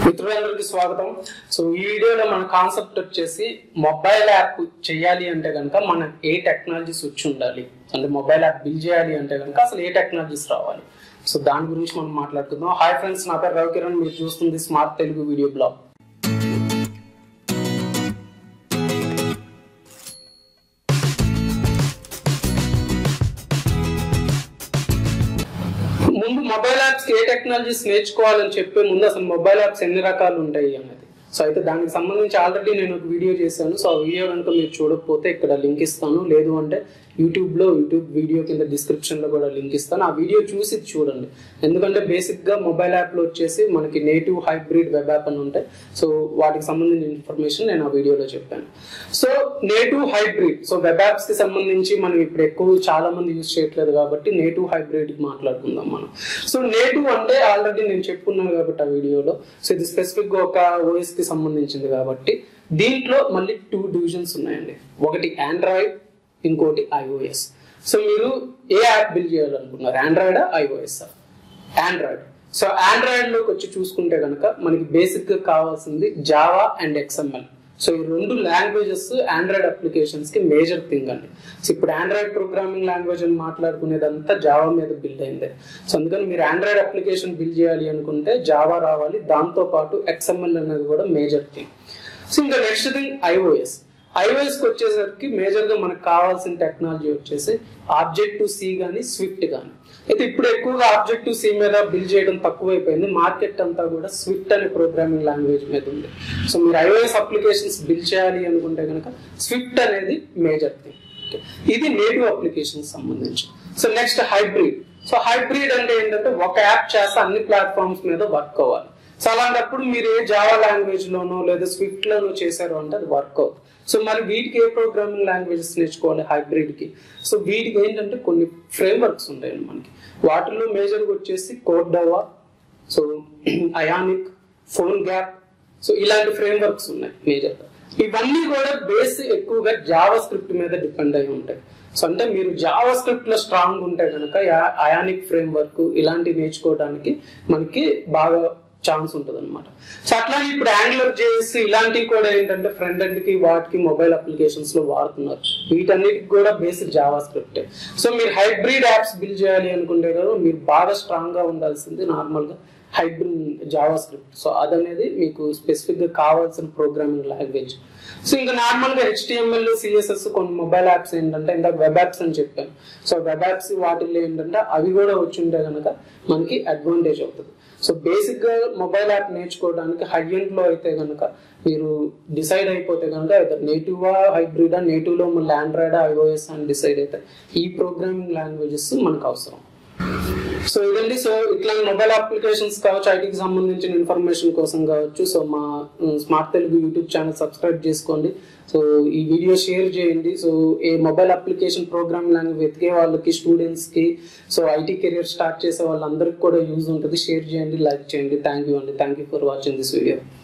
మిత్రులందరికీ స్వాగతం సో ఈ వీడియోలో మన కాన్సెప్ట్ వచ్చేసి మొబైల్ యాప్ చేయాలి అంటే కనుక మనం ఏ టెక్నాలజీస్ వచ్చి ఉండాలి అంటే మొబైల్ యాప్ బిల్డ్ చేయాలి అంటే కనుక అసలు ఏ టెక్నాలజీస్ రావాలి సో దాని గురించి మనం మాట్లాడుకుందాం హాయ్ ఫ్రెండ్స్ నా పేరు రవికిరణ్ మీరు చూస్తుంది స్మార్ట్ తెలుగు వీడియో బ్లాగ్ ముందు మొబైల్ యాప్స్ ఏ టెక్నాలజీస్ నేర్చుకోవాలని చెప్పే ముందు అసలు మొబైల్ యాప్స్ ఎన్ని రకాలు ఉంటాయి అనేది సో అయితే దానికి సంబంధించి ఆల్రెడీ నేను ఒక వీడియో చేశాను సో ఆ వీడియో కనుక మీరు చూడకపోతే ఇక్కడ లింక్ ఇస్తాను లేదు అంటే యూట్యూబ్ లో యూట్యూబ్ వీడియో కింద డిస్క్రిప్షన్ లో కూడా లింక్ ఇస్తాను ఆ వీడియో చూసి చూడండి ఎందుకంటే బేసిక్ గా మొబైల్ యాప్ లో వచ్చేసి మనకి నేటివ్ హైబ్రిడ్ వెబ్ యాప్ అని ఉంటాయి సో వాటికి సంబంధించిన ఇన్ఫర్మేషన్ నేను ఆ వీడియోలో చెప్పాను so native hybrid so web apps కి సంబంధించి మనం ఇప్పుడు ఎక్కువ చాలా మంది యూజ్ చేయట్లేదు కాబట్టి నేటివ్ హైబ్రిడ్ మాట్లాడుకుందాం మనం సో నేటివ్ అంటే ఆల్రెడీ నేను చెప్పుకున్నాను కాబట్టి ఆ వీడియోలో సో ఇది స్పెసిఫిక్ గా ఒక ఓఎస్ కి సంబంధించింది కాబట్టి దీంట్లో మళ్ళీ టూ డివిజన్స్ ఉన్నాయండి ఒకటి ఆండ్రాయిడ్ ఇంకోటి ఐఓఎస్ సో మీరు ఏ యాప్ బిల్డ్ చేయాలనుకున్నారు Android iOS Android so Android లోకి వచ్చి చూసుకుంటే కనుక మనకి బేసిక్ గా కావాల్సింది జావా అండ్ ఎక్స్ఎంఎల్ సో ఈ రెండు లాంగ్వేజెస్ ఆండ్రాయిడ్ అప్లికేషన్స్ కి మేజర్ థింగ్ అండి సో ఇప్పుడు ఆండ్రాయిడ్ ప్రోగ్రామింగ్ లాంగ్వేజ్ అని మాట్లాడుకునేదంతా జావా మీద బిల్డ్ అయింది సో అందుకని మీరు ఆండ్రాయిడ్ అప్లికేషన్ బిల్డ్ చేయాలి అనుకుంటే జావా రావాలి దాంతో పాటు ఎక్స్ఎంఎల్ అనేది కూడా మేజర్ థింగ్ సో ఇంకా నెక్స్ట్ థింగ్ ఐఓఎస్ ఐఓఎస్ కి వచ్చేసరికి మేజర్ గా మనకు కావాల్సిన టెక్నాలజీ వచ్చేసి ఆబ్జెక్టివ్ సి గానీ స్విఫ్ట్ గానీ అయితే ఇప్పుడు ఎక్కువగా ఆబ్జెక్టివ్ సి మీద బిల్డ్ చేయడం తక్కువైపోయింది మార్కెట్ అంతా కూడా స్విఫ్ట్ అనే ప్రోగ్రామింగ్ లాంగ్వేజ్ మీద ఉంది సో మీరు ఐఓఎస్ అప్లికేషన్స్ బిల్డ్ చేయాలి అనుకుంటే కనుక స్విఫ్ట్ అనేది మేజర్ థింగ్ ఇది నేటివ్ అప్లికేషన్ సంబంధించి so next hybrid so hybrid అంటే ఏంటంటే ఒక యాప్ చేస్తే అన్ని ప్లాట్ఫామ్స్ మీద వర్క్ అవ్వాలి సో అలాంటప్పుడు మీరు ఏ జావా లాంగ్వేజ్ లోనో లేదా స్విఫ్ట్ లోనో చేశారు అంటే అది వర్క్ అవుతుంది సో మరి వీటికి ఏ ప్రోగ్రామింగ్ లాంగ్వేజెస్ నేర్చుకోవాలి హైబ్రిడ్ కి సో వీటికి ఏంటంటే కొన్ని ఫ్రేమ్ వర్క్స్ ఉంటాయండి మనకి వాటిలో మేజర్గా వచ్చేసి Cordova so Ionic PhoneGap so ఇలాంటి ఫ్రేమ్ వర్క్స్ ఉన్నాయి మేజర్గా ఇవన్నీ కూడా బేస్ ఎక్కువగా జావా స్క్రిప్ట్ మీద డిపెండ్ అయి ఉంటాయి సో అంటే మీరు జావా స్క్రిప్ట్ లో స్ట్రాంగ్ ఉంటే కనుక అయానిక్ ఫ్రేమ్ వర్క్ ఇలాంటివి నేర్చుకోవడానికి మనకి బాగా ఛాన్స్ ఉంటుంది అనమాట సో అట్లానే ఇప్పుడు యాంగులర్ చేసి ఇలాంటివి కూడా ఏంటంటే ఫ్రంట్ ఎండ్ కి వాటికి మొబైల్ అప్లికేషన్స్ లో వాడుతున్నారు వీటన్నిటికి కూడా బేసిక్ జావా స్క్రిప్ట్ సో మీరు హైబ్రిడ్ యాప్స్ బిల్డ్ చేయాలి అనుకుంటే కదా మీరు బాగా స్ట్రాంగ్ గా ఉండాల్సింది నార్మల్ గా హైబ్రిడ్ జావా స్క్రిప్ట్ సో అదనేది మీకు స్పెసిఫిక్ గా కావాల్సిన ప్రోగ్రామింగ్ లాంగ్వేజ్ సో ఇంకా నార్మల్ గా హెచ్టిఎంఎల్ సిఎస్ఎస్ కొన్ని మొబైల్ యాప్స్ ఏంటంటే ఇందాక వెబ్ యాప్స్ అని చెప్పాను సో వెబ్ యాప్స్ వాటిల్లో ఏంటంటే అవి కూడా వచ్చి ఉంటే కనుక మనకి అడ్వాంటేజ్ అవుతుంది సో బేసిక్ గా మొబైల్ యాప్ నేర్చుకోవడానికి హై ఎండ్ లో అయితే కనుక మీరు డిసైడ్ అయిపోతే కనుక నేటివ్ హైబ్రిడా నేటివ్ లో మళ్ళీ ఆండ్రాయిడ్ ఐఓఎస్ అని డిసైడ్ అయితే ఈ ప్రోగ్రామింగ్ లాంగ్వేజెస్ మనకు అవసరం సో ఇదండి సో ఇట్లా మొబైల్ అప్లికేషన్స్ కావచ్చు ఐటీకి సంబంధించిన ఇన్ఫర్మేషన్ కోసం కావచ్చు సో మా smart Telugu YouTube channel subscribe చేసుకోండి సో ఈ వీడియో షేర్ చేయండి సో ఏ మొబైల్ అప్లికేషన్ ప్రోగ్రామ్ లాంగ్వేజ్ వెతికే వాళ్ళకి స్టూడెంట్స్ కి సో ఐటీ కెరియర్ స్టార్ట్ చేసే వాళ్ళందరికీ కూడా యూజ్ ఉంటుంది షేర్ చేయండి లైక్ చేయండి థ్యాంక్ యూ అండి thank you for watching this video